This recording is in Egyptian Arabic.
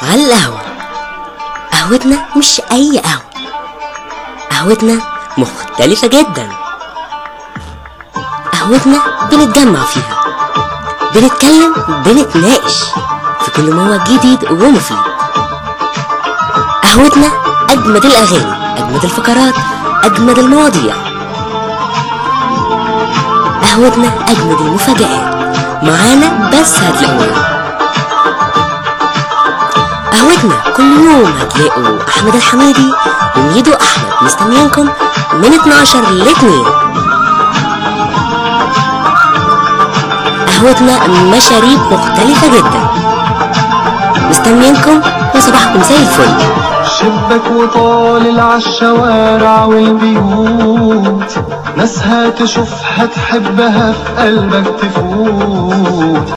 على القهوة قهوتنا مش أي قهوة قهوتنا مختلفة جدا قهوتنا بنتجمع فيها بنتكلم بنتناقش في كل ما هو جديد ومفيد قهوتنا أجمد الأغاني أجمد الفقرات أجمد المواضيع قهوتنا أجمد المفاجآت معانا بس هتلاقونا قهوتنا كل يوم هتلاقوا أحمد الحمادي وميدو أحمد مستنيينكم من 12 ل 2 قهوتنا مشاريب مختلفة جدا مستنيينكم وصباحكم زي الفل شبك وطالع عالشوارع والبيوت ناسها تشوفها تحبها في قلبك تفوت